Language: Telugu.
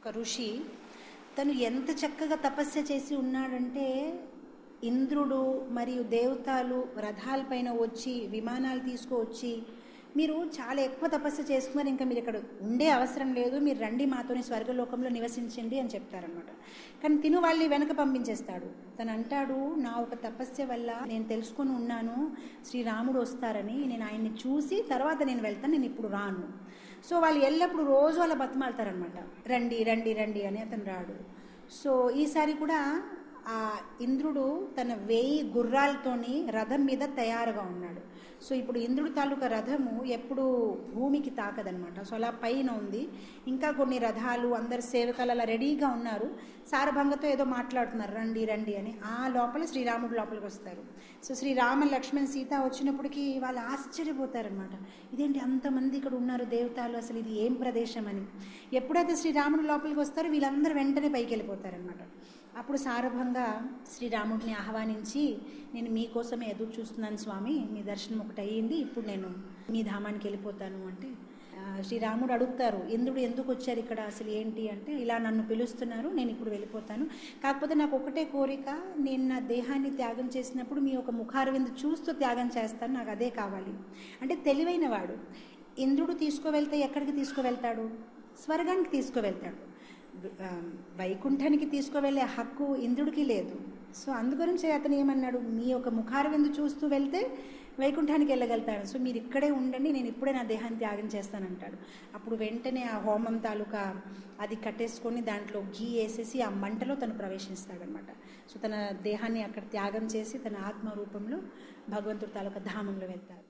ఒక ఋషి తను ఎంత చక్కగా తపస్య చేసి ఉన్నాడంటే ఇంద్రుడు మరియు దేవతలు రథాలపైన వచ్చి విమానాలు తీసుకువచ్చి మీరు చాలా ఎక్కువ తపస్సు చేసుకున్నారు ఇంకా మీరు ఇక్కడ ఉండే అవసరం లేదు మీరు రండి మాతోని స్వర్గలోకంలో నివసించండి అని చెప్తారనమాట కానీ తిను వాళ్ళని వెనక పంపించేస్తాడు తను అంటాడు నా ఒక తపస్య వల్ల నేను తెలుసుకొని ఉన్నాను శ్రీరాముడు వస్తారని నేను ఆయన్ని చూసి తర్వాత నేను వెళ్తాను నేను ఇప్పుడు రాను సో వాళ్ళు ఎల్లప్పుడు రోజు అలా బతిమాలుతారనమాట రండి రండి రండి అని అతను రాడు సో ఈసారి కూడా ఆ ఇంద్రుడు తన వేయి గుర్రాలతోని రథం మీద తయారుగా ఉన్నాడు సో ఇప్పుడు ఇంద్రుడు తాలూకా రథము ఎప్పుడు భూమికి తాకదనమాట సో అలా పైన ఉంది ఇంకా కొన్ని రథాలు అందరు సేవకాలు అలా రెడీగా ఉన్నారు సారభంగతో ఏదో మాట్లాడుతున్నారు రండి రండి అని ఆ లోపల శ్రీరాముడు లోపలికి వస్తారు సో శ్రీరామ లక్ష్మణ్ సీత వచ్చినప్పటికీ వాళ్ళు ఆశ్చర్యపోతారనమాట ఇదేంటి అంతమంది ఇక్కడ ఉన్నారు దేవతలు అసలు ఇది ఏం ప్రదేశం అని ఎప్పుడైతే శ్రీరాముడు లోపలికి వస్తారో వీళ్ళందరూ వెంటనే పైకి వెళ్ళిపోతారనమాట అప్పుడు సారభంగా శ్రీరాముడిని ఆహ్వానించి నేను మీకోసమే ఎదురు చూస్తున్నాను స్వామి మీ దర్శనం ఒకటి అయ్యింది ఇప్పుడు నేను మీ ధామానికి వెళ్ళిపోతాను అంటే ఆ, శ్రీరాముడు అడుగుతారు ఇంద్రుడు ఎందుకు వచ్చారు ఇక్కడ అసలు ఏంటి అంటే ఇలా నన్ను పిలుస్తున్నారు నేను ఇప్పుడు వెళ్ళిపోతాను కాకపోతే నాకు ఒకటే కోరిక నేను నా దేహాన్ని త్యాగం చేసినప్పుడు మీ ఒక ముఖారవిందు చూస్తూ త్యాగం చేస్తాను నాకు అదే కావాలి అంటే తెలివైన వాడు ఇంద్రుడు తీసుకువెళ్తే ఎక్కడికి తీసుకువెళ్తాడు స్వర్గానికి తీసుకువెళ్తాడు ఆ, వైకుంఠానికి తీసుకువెళ్ళే హక్కు ఇంద్రుడికి లేదు సో అందుగురించి అతను ఏమన్నాడు మీ యొక్క ముఖారవిందు చూస్తూ వెళ్తే వైకుంఠానికి వెళ్ళగలుగుతాడు సో మీరు ఇక్కడే ఉండండి నేను ఇప్పుడే నా దేహాన్ని త్యాగం చేస్తానంటాడు అప్పుడు వెంటనే ఆ హోమం తాలూకా అది కట్టేసుకొని దాంట్లో ఘీ వేసేసి ఆ మంటలో తను ప్రవేశిస్తాడనమాట సో తన దేహాన్ని అక్కడ త్యాగం చేసి తన ఆత్మ రూపంలో భగవంతుడి తాలూకా ధామంలో వెళ్తాడు